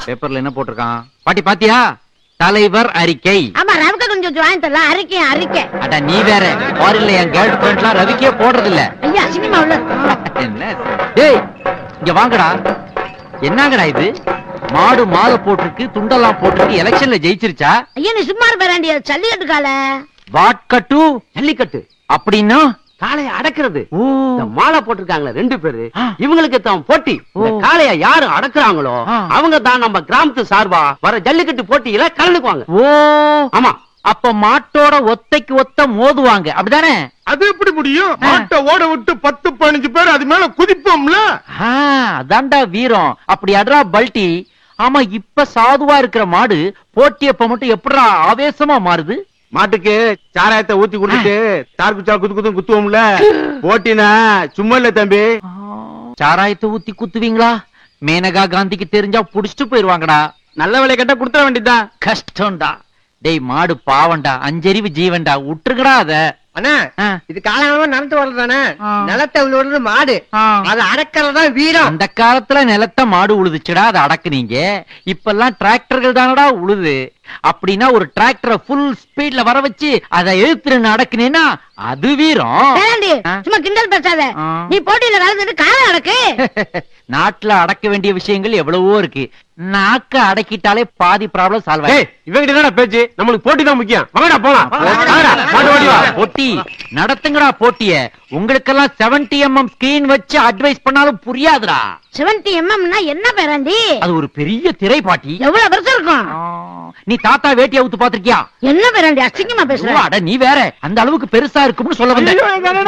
பேப்பர்ல என்ன போட்டிருக்கான் பாட்டி பாத்தியா தலைவர் அறிக்கை ஆமா ரவுக்க கொஞ்சம் வாங்கி தரலாம் அறிக்கை அறிக்கை அட நீ வேற ஃபாரின்ல என் கேர்ள் ஃபிரெண்ட்லாம் ரவிக்கே போடுறது இல்ல ஐயா சினிமா உள்ள என்ன டேய் இங்க வாங்கடா என்னங்கடா இது மாடு மாலை போட்டிருக்கு துண்டெல்லாம் போட்டிருக்கு எலெக்ஷன்ல ஜெயிச்சிருச்சா ஐயா நீ சும்மா இருப்பாண்டி சல்லிக்கட்டு கால வாட்கட்டு ஜல்லிக்கட்டு அப்படின்னா காளைய அடக்குறது ஓ இந்த மாலை போட்டிருக்காங்களே ரெண்டு பேரு ஆ. இவங்களுக்கு தான் போட்டி இந்த ஓ. காளைய யாரு அடக்குறாங்களோ ஆ. அவங்க தான் நம்ம கிராமத்து சார்பா வர ஜல்லிக்கட்டு போட்டியில கலந்துக்குவாங்க ஓ ஆமா அப்ப மாட்டோட ஒத்தைக்கு ஒத்த மோதுவாங்க அப்படிதானே அது எப்படி முடியும் ஆ. மாட்டை ஓட விட்டு பத்து பதினஞ்சு பேர் அது மேல குதிப்போம்ல ஆ, அதான்டா வீரம் அப்படி அட்ரா பல்டி ஆமா இப்ப சாதுவா இருக்கிற மாடு போட்டியப்ப மட்டும் எப்படிடா ஆவேசமா மாறுது மாட்டுக்கு சாராயத்தை ஊத்தி குடுத்துட்டு தார் குச்சா குத்து குத்து குத்துவோம்ல போட்டினா சும்மா இல்ல தம்பி சாராயத்தை ஊத்தி குத்துவீங்களா மேனகா காந்திக்கு தெரிஞ்சா புடிச்சிட்டு போயிருவாங்கடா நல்ல விலை கட்ட கொடுத்துட வேண்டியதுதான் கஷ்டம்டா டேய் மாடு பாவம்டா அஞ்சறிவு ஜீவன்டா விட்டுருக்கடா அத அண்ணா ஆ, இது காலமா நடந்து வர்றதானே ஆ. நிலத்தை விழுறது மாடு ஆ. அது அடக்கிறதா வீரம் அந்த காலத்துல நிலத்த மாடு உழுதுச்சுடா அதை அடக்குனீங்க இப்பெல்லாம் டிராக்டர்கள் தானடா உழுது அப்படின்னா ஒரு டிராக்டரை ஃபுல் ஸ்பீட்ல வர வச்சு அதை எழுத்துருன்னு அடக்குனீன்னா அது வீரம் வேணாண்டி ஆ. சும்மா கிண்டல் பேசாத ஆ. நீ போட்டியில கலந்துட்டு காலை அடக்கு நாட்டுல அடக்க வேண்டிய விஷயங்கள் எவ்வளவோ இருக்கு நாக்க அடக்கிட்டாலே பாதி ப்ராப்ளம் சால்வ் ஏய் இவங்கிட்ட என்னடா பேச்சு நம்மளுக்கு போட்டி தான் முக்கியம் வாங்கடா போலாம் வாங்கடா, மாட்டு ஓடி வா. போட்டி நடத்துங்கடா போட்டிய உங்களுக்கெல்லாம் 70 எம்எம் ஸ்கிரீன் வச்சு அட்வைஸ் பண்ணாலும் புரியாதுடா செவன்டி எம்எம்னா என்ன பேராண்டி அது ஒரு பெரிய திரை பாட்டி எவ்வளவு பெருசா இருக்கும் ஆ, நீ தாத்தா வேட்டி அவுத்து பாத்திருக்கியா என்ன பேராண்டி அசிங்கமா பேசுற ஐயோ, அட நீ வேற அந்த அளவுக்கு பெருசா இருக்கும்னு சொல்ல வந்தேன்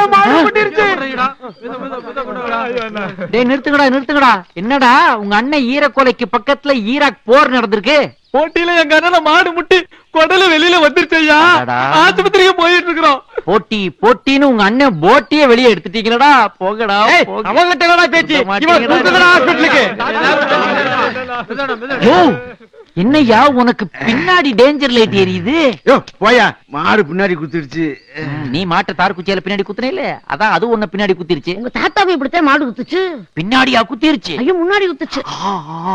டேய் நிறுத்துங்கடா நிறுத்துங்கடா என்னடா உங்க அண்ணன் ஈரக்கோலைக்கு பக்கத்துல ஈராக் போர் நடந்திருக்கு போட்டியில எங்க அண்ணன் மாடு முட்டி குடல வெளியில வந்துருச்சு ஐயா அடடா. ஆஸ்பத்திரிக்கு போயிட்டு இருக்கிறோம் போட்டி போட்டின்னு உங்க அண்ணன் போட்டியே வெளியே எடுத்துட்டீங்களடா போகடா போக. அவங்கிட்ட என்னடா பேச்சு விட இவன் மாட்டீங்கடா. கூப்பிட்டுதான் ஹாஸ்பிட்டலுக்கு யோ, என்னய்யா உனக்கு பின்னாடி டேஞ்சர் லைட் எரியுது யோ போயா மாடு பின்னாடி குத்திடுச்சு ம், நீ மாட்ட தார் குச்சியால பின்னாடி குத்துனே இல்ல அதான் அது உன்ன பின்னாடி குத்திருச்சு உங்க தாத்தாவை இப்படித்தான் மாடு குத்துச்சு பின்னாடியா குத்திருச்சு ஐயோ முன்னாடி குத்துச்சு ஆ, ஆ.